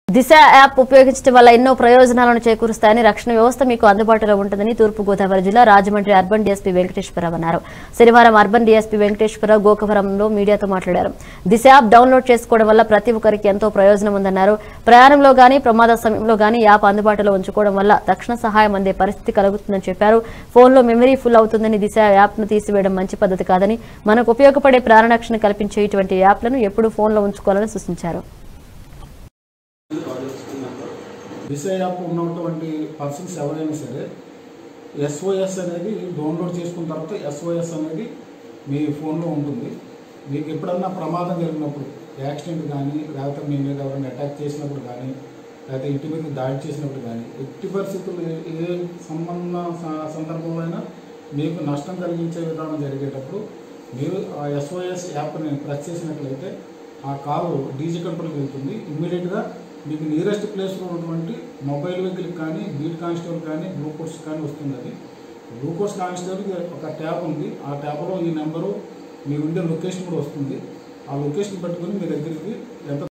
దిశ app ఉపయోగించడం వల్ల ఎన్నో ప్రయోజనాలను చేకూరుస్తాయని రక్షణ వ్యవస్థ మీకు అందుబాటులో ఉంటుందని తూర్పు గోదావరి జిల్లా రాజమండ్రి అర్బన్ డీఎస్పీ వెంకటేశ్వరరావు అన్నారు శనివారం అర్బన్ డీఎస్పీ వెంకటేశ్వరరావు గోకవరంలో మీడియాతో మాట్లాడారు దిశ యాప్ డౌన్లోడ్ చేసుకోవడం వల్ల ప్రతి ఒక్కరికి ఎంతో ప్రయోజనం ఉందన్నారు ప్రయాణంలో గానీ ప్రమాద సమయంలో గానీ యాప్ అందుబాటులో ఉంచుకోవడం వల్ల తక్షణ సహాయం అందే పరిస్థితి కలుగుతుందని చెప్పారు ఫోన్లో మెమరీ ఫుల్ అవుతుందని దిశ యాప్ను తీసివేయడం మంచి పద్ధతి కాదని మనకు ఉపయోగపడే ప్రాణరక్షణ కల్పించే ఇటువంటి యాప్లను ఎప్పుడూ ఫోన్లో ఉంచుకోవాలని సూచించారు దిశ యాప్ ఉన్నటువంటి పర్సన్స్ ఎవరైనా సరే ఎస్ఓఎస్ అనేది డౌన్లోడ్ చేసుకున్న తర్వాత ఎస్ఓఎస్ అనేది మీ ఫోన్లో ఉంటుంది మీకు ఎప్పుడన్నా ప్రమాదం జరిగినప్పుడు యాక్సిడెంట్ కానీ లేకపోతే మీ మీద ఎవరైనా అటాక్ చేసినప్పుడు కానీ లేకపోతే ఇంటి మీద దాడి చేసినప్పుడు కానీ ఎట్టి పరిస్థితులు ఏ- ఏ సంబంధ స- సందర్భంలో అయినా మీకు నష్టం కలిగించే విధానం జరిగేటప్పుడు మీరు ఆ ఎస్ఓఎస్ యాప్ని ప్రెస్ చేసినట్లయితే ఆ కాల్ డీజీ కంట్రోల్కి వెళ్తుంది ఇమ్మీడియట్గా మీకు నియరెస్ట్ ప్లేస్లో ఉన్నటువంటి మొబైల్ వెహికల్ కానీ బీట్ కానిస్టేబుల్ కానీ గ్లూకోస్ కానీ వస్తుంది అది గ్లూకోస్ కానిస్టేబుల్కి ఒక ట్యాబ్ ఉంది ఆ ట్యాబ్లో ఈ నెంబరు మీ ఉండే లొకేషన్ కూడా వస్తుంది ఆ లొకేషన్ పెట్టుకొని మీ దగ్గరికి ఎంత